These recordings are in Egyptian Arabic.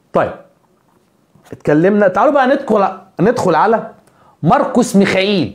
طيب اتكلمنا تعالوا بقى ندخل ندخل على ماركوس ميخائيل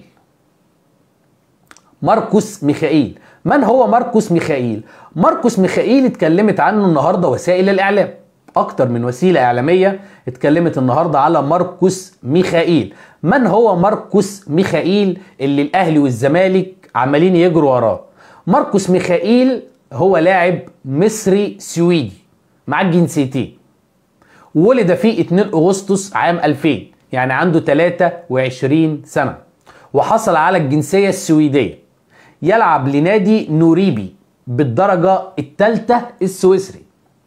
ماركوس ميخائيل من هو ماركوس ميخائيل ماركوس ميخائيل اتكلمت عنه النهارده وسائل الاعلام اكتر من وسيله اعلاميه اتكلمت النهارده على ماركوس ميخائيل من هو ماركوس ميخائيل اللي الاهلي والزمالك عمالين يجروا وراه ماركوس ميخائيل هو لاعب مصري سويدي مع الجنسيتين ولد في 2 اغسطس عام 2000 يعني عنده 23 سنه وحصل على الجنسيه السويديه يلعب لنادي نوريبي بالدرجه الثالثه السويسري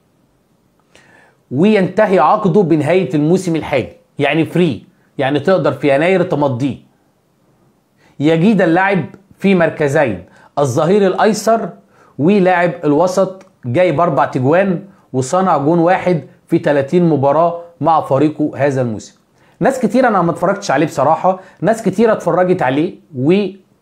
وينتهي عقده بنهايه الموسم الحالي يعني فري يعني تقدر في يناير تمضيه يجيد اللعب في مركزين الظهير الايسر ولاعب الوسط جايب اربع تجوان وصنع جون واحد في 30 مباراه مع فريقه هذا الموسم ناس كتير انا ما اتفرجتش عليه بصراحه ناس كتير اتفرجت عليه و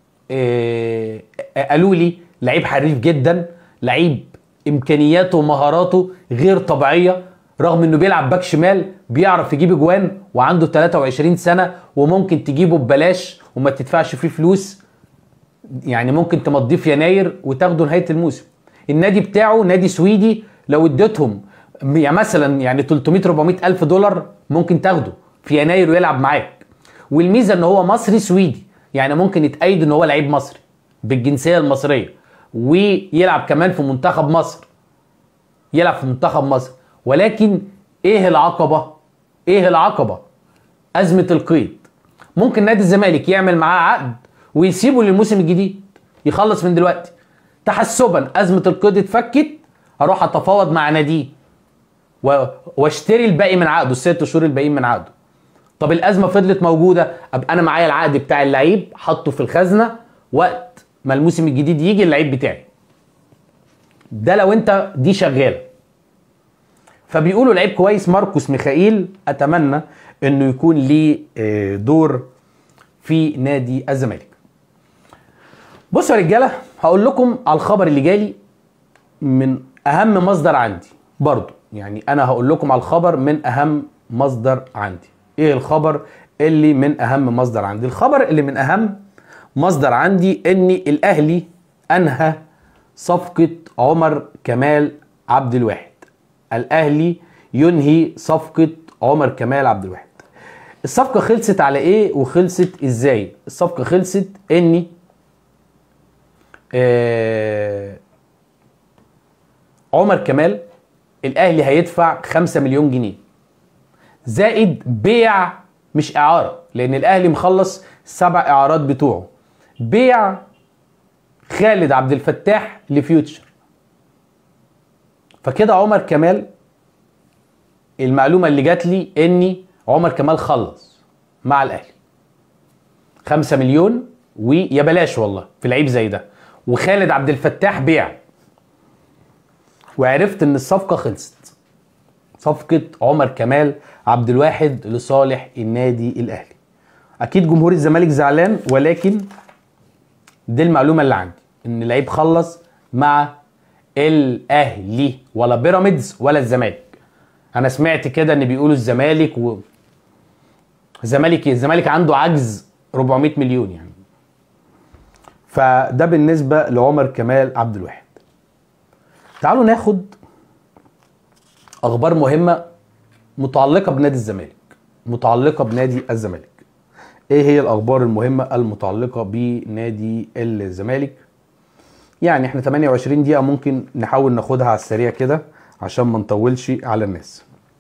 آه، قالوا لي لعيب حريف جدا لعيب امكانياته ومهاراته غير طبيعيه رغم انه بيلعب باك شمال بيعرف يجيب اجوان وعنده 23 سنه وممكن تجيبه ببلاش وما تدفعش فيه فلوس يعني ممكن تمضيه في يناير وتاخده نهايه الموسم النادي بتاعه نادي سويدي لو اديتهم يعني مثلا يعني 300 400 الف دولار ممكن تاخده في يناير ويلعب معاك والميزه ان هو مصري سويدي يعني ممكن يتأيد ان هو لعيب مصري بالجنسيه المصريه ويلعب كمان في منتخب مصر يلعب في منتخب مصر ولكن ايه العقبه ايه العقبه ازمه القيد ممكن نادي الزمالك يعمل معاه عقد ويسيبه للموسم الجديد يخلص من دلوقتي تحسبا ازمه القيد اتفكت اروح اتفاوض مع ناديه و- واشتري الباقي من عقده الست شهور الباقيين من عقده طب الازمه فضلت موجوده ابقى انا معايا العقد بتاع اللعيب حاطه في الخزنه وقت ما الموسم الجديد يجي اللعيب بتاعي ده لو انت دي شغاله فبيقولوا لعيب كويس ماركوس ميخائيل اتمنى انه يكون ليه آه، دور في نادي الزمالك بصوا يا رجاله هقول لكم على الخبر اللي جالي من اهم مصدر عندي برضو يعني انا هقول لكم على الخبر من اهم مصدر عندي ايه الخبر اللي من اهم مصدر عندي الخبر اللي من اهم مصدر عندي ان الاهلي انهى صفقة عمر كمال عبد الواحد الاهلي ينهي صفقة عمر كمال عبد الواحد الصفقة خلصت على ايه وخلصت ازاي الصفقة خلصت اني آه عمر كمال الاهلي هيدفع 5 مليون جنيه زائد بيع مش اعاره لان الاهلي مخلص سبع اعارات بتوعه بيع خالد عبد الفتاح لفيوتشر فكده عمر كمال المعلومه اللي جات لي اني عمر كمال خلص مع الاهلي 5 مليون ويا بلاش والله في لعيب زي ده وخالد عبد الفتاح بيع وعرفت ان الصفقه خلصت صفقه عمر كمال عبد الواحد لصالح النادي الاهلي اكيد جمهور الزمالك زعلان ولكن دي المعلومه اللي عندي ان اللعيب خلص مع الاهلي ولا بيراميدز ولا الزمالك انا سمعت كده ان بيقولوا الزمالك و الزمالك إيه؟ الزمالك عنده عجز 400 مليون يعني فده بالنسبه لعمر كمال عبد الواحد تعالوا ناخد اخبار مهمه متعلقه بنادي الزمالك متعلقه بنادي الزمالك ايه هي الاخبار المهمه المتعلقه بنادي الزمالك يعني احنا 28 دقيقه ممكن نحاول ناخدها على السريع كده عشان ما نطولش على الناس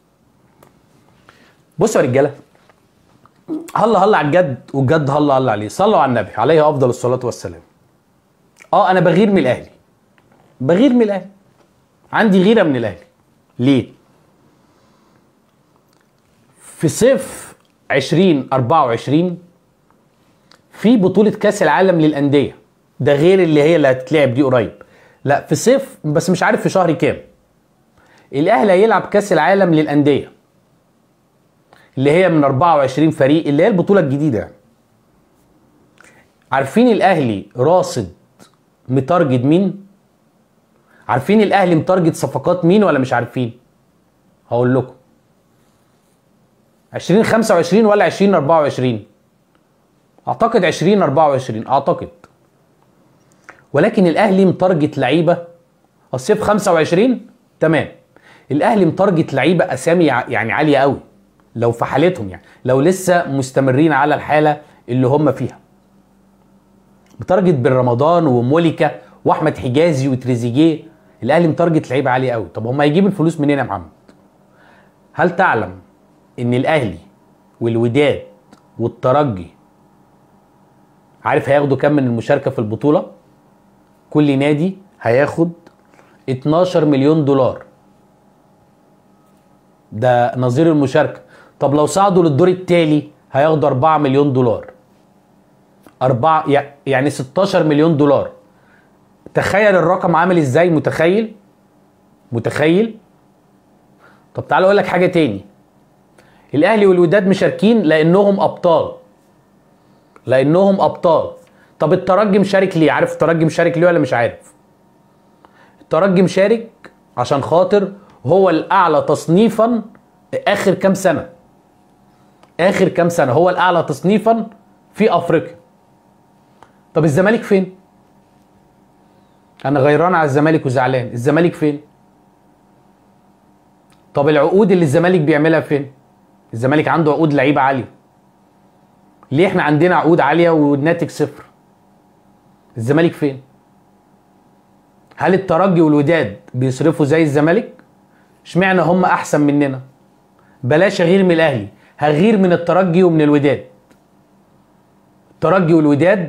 بصوا يا رجاله هلا هلا على الجد والجد هلا هلا عليه صلوا على النبي عليه افضل الصلاه والسلام اه انا بغير من الاهلي بغير من الاهلي عندي غيره من الاهلي ليه في صيف 2024 في بطولة كأس العالم للأندية ده غير اللي هي اللي هتتلعب دي قريب لا في صيف بس مش عارف في شهر كام الأهلي هيلعب كأس العالم للأندية اللي هي من 24 فريق اللي هي البطولة الجديدة يعني عارفين الأهلي راصد متارجت مين؟ عارفين الأهلي متارجت صفقات مين ولا مش عارفين؟ هقول لكم 2025 ولا 2024 اعتقد 2024 اعتقد ولكن الاهلي متارجت لعيبه الصيف 25 تمام الاهلي متارجت لعيبه اسامي يعني عاليه قوي لو في حالتهم يعني لو لسه مستمرين على الحاله اللي هم فيها متارجت بن رمضان وموليكا واحمد حجازي وتريزيجيه الاهلي متارجت لعيبه عاليه قوي طب هم هيجيبوا الفلوس منين يا محمد هل تعلم ان الاهلي والوداد والترجي عارف هياخدوا كام من المشاركه في البطوله كل نادي هياخد 12 مليون دولار ده نظير المشاركه طب لو صعدوا للدور التالي هياخدوا 4 مليون دولار 4 يعني 16 مليون دولار تخيل الرقم عامل ازاي متخيل متخيل طب تعال اقول لك حاجه تاني الاهلي والوداد مشاركين لانهم ابطال لانهم ابطال طب الترجي مشارك ليه عارف الترجي مشارك ليه ولا مش عارف الترجي مشارك عشان خاطر هو الاعلى تصنيفا اخر كام سنه اخر كام سنه هو الاعلى تصنيفا في افريقيا طب الزمالك فين انا غيران على الزمالك وزعلان الزمالك فين طب العقود اللي الزمالك بيعملها فين الزمالك عنده عقود لعيبه عاليه ليه احنا عندنا عقود عاليه والناتج صفر الزمالك فين هل الترجي والوداد بيصرفوا زي الزمالك اشمعنى هم احسن مننا بلاش اغير من الاهلي هغير من الترجي ومن الوداد الترجي والوداد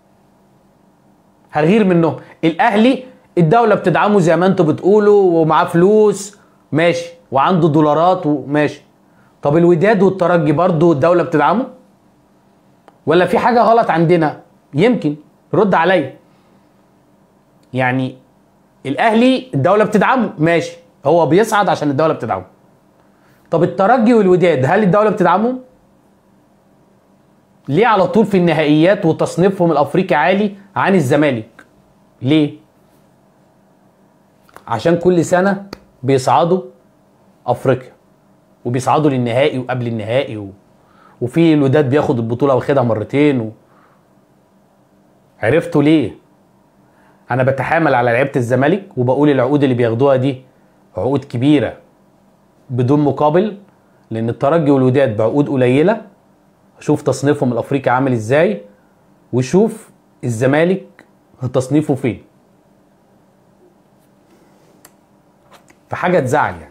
هغير منهم الاهلي الدوله بتدعمه زي ما انتوا بتقولوا ومعاه فلوس ماشي وعنده دولارات وماشي طب الوداد والترجي برضه الدوله بتدعمه ولا في حاجه غلط عندنا يمكن رد عليا يعني الاهلي الدوله بتدعمه ماشي هو بيصعد عشان الدوله بتدعمه طب الترجي والوداد هل الدوله بتدعمهم ليه على طول في النهائيات وتصنيفهم الافريقي عالي عن الزمالك ليه عشان كل سنه بيصعدوا افريقيا وبيصعدوا للنهائي وقبل النهائي و... وفي الوداد بياخد البطوله واخدها مرتين و... عرفتوا ليه انا بتحامل على لعيبه الزمالك وبقول العقود اللي بياخدوها دي عقود كبيره بدون مقابل لان الترجي والوداد بعقود قليله شوف تصنيفهم الافريقي عامل ازاي وشوف الزمالك تصنيفه فين فحاجه تزعل يعني